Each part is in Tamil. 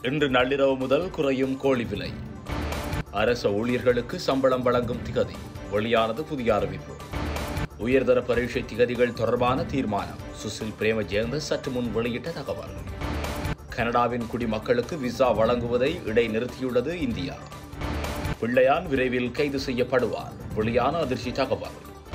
இன்று நள்ளிரவு முதல் குறையும் கோழி விலை அரச ஊழியர்களுக்கு சம்பளம் வழங்கும் திகதி வெளியானது புதிய அறிவிப்பு உயர்தர பரீட்சை திகதிகள் தொடர்பான தீர்மானம் சுசில் பிரேமஜெயந்த சற்று முன் வெளியிட்ட தகவல் கனடாவின் குடிமக்களுக்கு விசா வழங்குவதை இடைநிறுத்தியுள்ளது இந்தியா பிள்ளையான் விரைவில் கைது செய்யப்படுவார் வெளியான அதிர்ச்சி தகவல்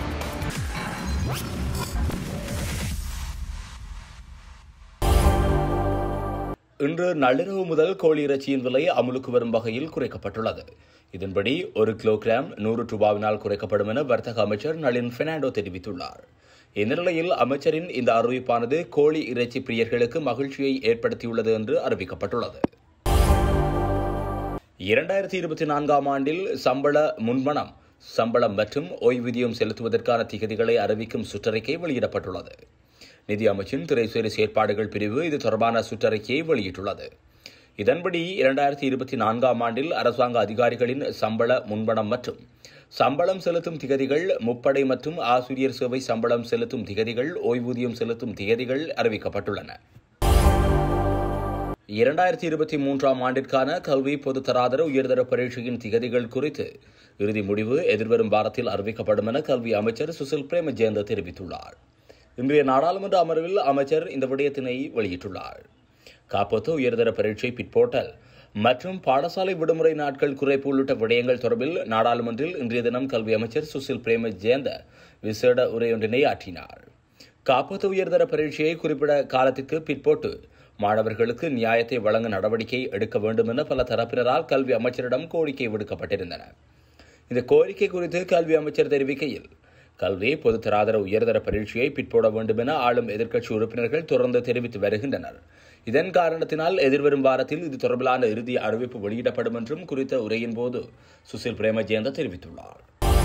இன்று நள்ளிரவு முதல் கோழி இறைச்சியின் விலை அமுலுக்கு வரும் வகையில் குறைக்கப்பட்டுள்ளது இதன்படி ஒரு கிலோகிராம் நூறு ரூபாவினால் குறைக்கப்படும் என வர்த்தக அமைச்சர் நளின் பெர்னாண்டோ தெரிவித்துள்ளார் இந்த நிலையில் அமைச்சரின் இந்த அறிவிப்பானது கோழி இறைச்சி பிரியர்களுக்கு மகிழ்ச்சியை ஏற்படுத்தியுள்ளது என்று அறிவிக்கப்பட்டுள்ளது இரண்டாயிரத்தி இருபத்தி நான்காம் ஆண்டில் சம்பள முன்பணம் சம்பளம் மற்றும் ஓய்வூதியம் செலுத்துவதற்கான திகதிகளை அறிவிக்கும் சுற்றறிக்கை வெளியிடப்பட்டுள்ளது நிதி அமைச்சின் திரைசேரி செயற்பாடுகள் பிரிவு இது தொடர்பான சுற்றறிக்கையை வெளியிட்டுள்ளது இதன்படி இரண்டாயிரத்தி இருபத்தி நான்காம் ஆண்டில் அரசாங்க அதிகாரிகளின் சம்பள முன்பணம் மற்றும் சம்பளம் செலுத்தும் திகதிகள் முப்படை மற்றும் ஆசிரியர் சேவை சம்பளம் செலுத்தும் திகதிகள் ஓய்வூதியம் செலுத்தும் திகதிகள் அறிவிக்கப்பட்டுள்ளன இரண்டாயிரத்தி இருபத்தி மூன்றாம் ஆண்டிற்கான கல்வி பொதுத்தராதர உயர்தர பரீட்சையின் திகதிகள் குறித்து இறுதி முடிவு எதிர்வரும் வாரத்தில் அறிவிக்கப்படும் என கல்வி அமைச்சர் சுசில் பிரேமஜெயந்த தெரிவித்துள்ளார் இன்றைய நாடாளுமன்ற அமர்வில் அமைச்சர் இந்த விடயத்தினை வெளியிட்டுள்ளார் காப்போத்து உயர்தர பரீட்சை பிற்போட்டல் மற்றும் பாடசாலை விடுமுறை நாட்கள் குறைப்பு உள்ளிட்ட விடயங்கள் தொடர்பில் நாடாளுமன்றில் இன்றைய தினம் கல்வி அமைச்சர் சுசில் பிரேம ஜெயந்த விசேட உரையொன்றினை ஆற்றினார் காப்போத்து உயர்தர பரீட்சையை குறிப்பிட காலத்திற்கு பிற்போட்டு மாணவர்களுக்கு நியாயத்தை வழங்க நடவடிக்கை எடுக்க வேண்டும் என பல தரப்பினரால் கல்வி அமைச்சரிடம் கோரிக்கை விடுக்கப்பட்டிருந்தன இந்த கோரிக்கை குறித்து கல்வி அமைச்சர் தெரிவிக்கையில் கல்வி பொதுத்தராதர உயர்தர பரீட்சையை பிற்போட வேண்டும் என ஆளும் எதிர்க்கட்சி உறுப்பினர்கள் தொடர்ந்து தெரிவித்து வருகின்றனர் இதன் காரணத்தினால் எதிர்வரும் வாரத்தில் இது தொடர்பிலான இறுதி அறிவிப்பு வெளியிடப்படும் என்றும் குறித்த உரையின் போது சுசில் பிரேமஜெயந்த தெரிவித்துள்ளார்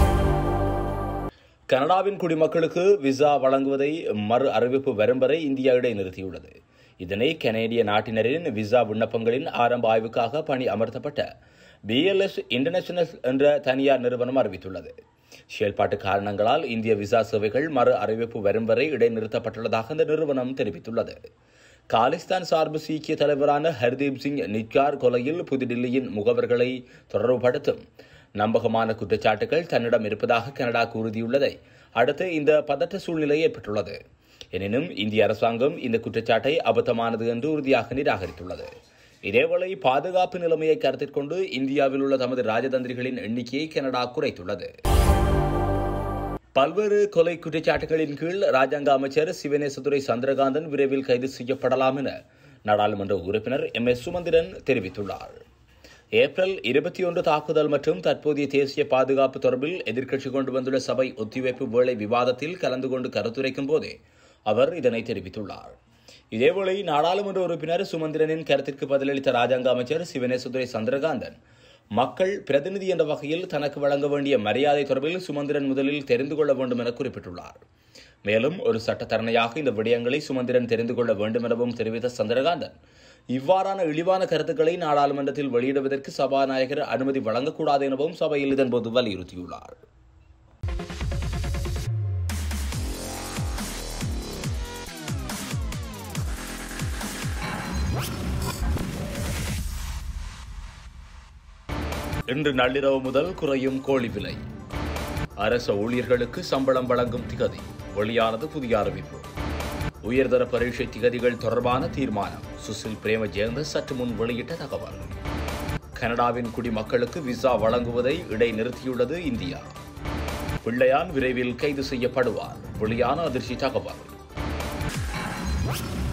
கனடாவின் குடிமக்களுக்கு விசா வழங்குவதை மறு அறிவிப்பு வரும் வரை இந்தியா இடைநிறுத்தியுள்ளது இதனை கனேடிய நாட்டினரின் விசா விண்ணப்பங்களின் ஆரம்ப ஆய்வுக்காக பணி அமர்த்தப்பட்ட பிஎல்எஸ் இன்டர்நேஷனல் என்ற தனியார் நிறுவனம் அறிவித்துள்ளது செயல்பாட்டு காரணங்களால் இந்திய விசா சேவைகள் மறு அறிவிப்பு வரும் வரை இடைநிறுத்தப்பட்டுள்ளதாக இந்த நிறுவனம் தெரிவித்துள்ளது காலிஸ்தான் சார்பு சீக்கிய தலைவரான ஹர்தீப் சிங் நிக்கார் கொலையில் புதுடில்லியின் முகவர்களை தொடர்புபடுத்தும் நம்பகமான குற்றச்சாட்டுகள் தன்னிடம் இருப்பதாக கனடா கூறியுள்ளதை அடுத்து இந்த பதற்ற சூழ்நிலை ஏற்பட்டுள்ளது எனினும் இந்திய அரசாங்கம் இந்த குற்றச்சாட்டை அபத்தமானது என்று உறுதியாக நிராகரித்துள்ளது இதேவேளை பாதுகாப்பு நிலைமையை கருத்தில் கொண்டு இந்தியாவில் உள்ள தமது ராஜதந்திரிகளின் எண்ணிக்கையை கனடா குறைத்துள்ளது பல்வேறு கொலை குற்றச்சாட்டுகளின் கீழ் ராஜாங்க அமைச்சர் சிவனேசதுரை சந்திரகாந்தன் விரைவில் கைது செய்யப்படலாம் என நாடாளுமன்ற உறுப்பினர் எம் எஸ் சுமந்திரன் தெரிவித்துள்ளார் ஏப்ரல் இருபத்தி ஒன்று தாக்குதல் மற்றும் தற்போதைய தேசிய பாதுகாப்பு தொடர்பில் எதிர்க்கட்சி கொண்டு வந்துள்ள சபை ஒத்திவைப்பு வேளை விவாதத்தில் கலந்து கொண்டு கருத்துரைக்கும் போதே அவர் இதனை தெரிவித்துள்ளார் இதேவேளை நாடாளுமன்ற உறுப்பினர் சுமந்திரனின் கருத்திற்கு பதிலளித்த ராஜாங்க அமைச்சர் சிவனேசதுரை சந்திரகாந்தன் மக்கள் பிரதிநிதி என்ற வகையில் தனக்கு வழங்க வேண்டிய மரியாதை தொடர்பில் சுமந்திரன் முதலில் தெரிந்து கொள்ள வேண்டும் என குறிப்பிட்டுள்ளார் மேலும் ஒரு சட்டத்தரணையாக இந்த விடயங்களை சுமந்திரன் தெரிந்து கொள்ள வேண்டும் எனவும் தெரிவித்த சந்திரகாந்தன் இவ்வாறான இழிவான கருத்துக்களை நாடாளுமன்றத்தில் வெளியிடுவதற்கு சபாநாயகர் அனுமதி வழங்கக்கூடாது எனவும் சபையில் இதன்போது வலியுறுத்தியுள்ளார் இன்று நள்ளிரவு முதல் குறையும் கோழி விலை அரச ஊழியர்களுக்கு சம்பளம் வழங்கும் திகதி வெளியானது புதிய அறிவிப்பு உயர்தர பரீட்சை திகதிகள் தொடர்பான தீர்மானம் சுசில் பிரேமஜெயந்த சற்று முன் வெளியிட்ட தகவல் கனடாவின் குடிமக்களுக்கு விசா வழங்குவதை இடைநிறுத்தியுள்ளது இந்தியா பிள்ளையான் விரைவில் கைது செய்யப்படுவார் வெளியான அதிர்ச்சி தகவல்